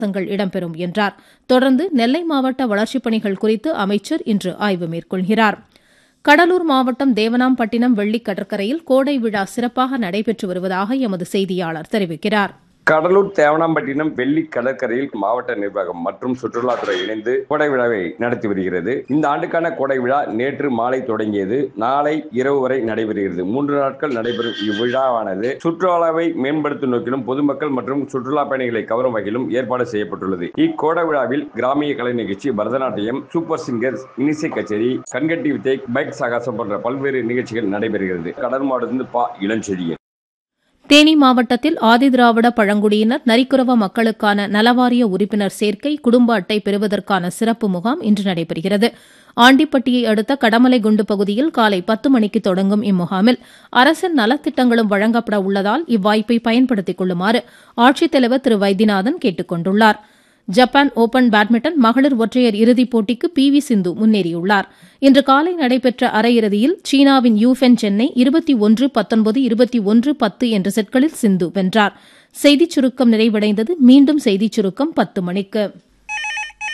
தங்கள் இடம்பெறும் என்றார் தொடர்ந்து நெல்லை மாவட்ட வளர்ச்சிப் பணிகள் குறித்து அமைச்சர் இன்று ஆய்வு மேற்கொள்கிறார் கடலூர் மாவட்டம் தேவனாம்பட்டினம் வெள்ளி கடற்கரையில் கோடை விழா சிறப்பாக நடைபெற்று வருவதாக எமது செய்தியாளர் தெரிவிக்கிறார் கடலூர் தேவனாம்பட்டினம் வெள்ளி கடற்கரையில் மாவட்ட நிர்வாகம் மற்றும் சுற்றுலாத்துறை இணைந்து கோடை விழாவை நடத்தி வருகிறது இந்த ஆண்டுக்கான கோடை விழா நேற்று மாலை தொடங்கியது நாளை இரவு வரை நடைபெறுகிறது மூன்று நாட்கள் நடைபெறும் இவ்விழாவானது சுற்றுலாவை மேம்படுத்தும் நோக்கிலும் பொதுமக்கள் மற்றும் சுற்றுலா பயணிகளை கவரும் வகையிலும் ஏற்பாடு செய்யப்பட்டுள்ளது இக்கோடை விழாவில் கிராமிய கலை நிகழ்ச்சி பரதநாட்டியம் சூப்பர் சிங்கர்ஸ் இனிசை கச்சேரி கண்கட்டி வித்தை பைக் சாகசம் போன்ற பல்வேறு நிகழ்ச்சிகள் நடைபெறுகிறது கடல் மாவட்டத்திலிருந்து பா இளஞ்செழியன் தேனி மாவட்டத்தில் ஆதிதிராவிட பழங்குடியினர் நரிக்குறவ மக்களுக்கான நலவாரிய உறுப்பினர் சேர்க்கை குடும்ப அட்டை பெறுவதற்கான சிறப்பு முகாம் இன்று நடைபெறுகிறது ஆண்டிப்பட்டியை அடுத்த கடமலைகுண்டு பகுதியில் காலை பத்து மணிக்கு தொடங்கும் இம்முகாமில் அரசின் நலத்திட்டங்களும் வழங்கப்பட உள்ளதால் இவ்வாய்ப்பை பயன்படுத்திக் கொள்ளுமாறு ஆட்சித்தலைவர் திரு வைத்தியநாதன் கேட்டுக் கொண்டுள்ளாா் ஜப்பான் ஓபன் பேட்மிண்டன் மகளிர் ஒற்றையர் இறுதிப் போட்டிக்கு பி வி சிந்து முன்னேறியுள்ளார் இன்று காலை நடைபெற்ற அரையிறுதியில் சீனாவின் யூஃபென் சென்னை இருபத்தி ஒன்று பத்தொன்பது இருபத்தி ஒன்று பத்து என்ற செட்களில் சிந்து வென்றார் செய்திச் சுருக்கம் நிறைவடைந்தது மீண்டும் செய்திச் சுருக்கம் பத்து மணிக்கு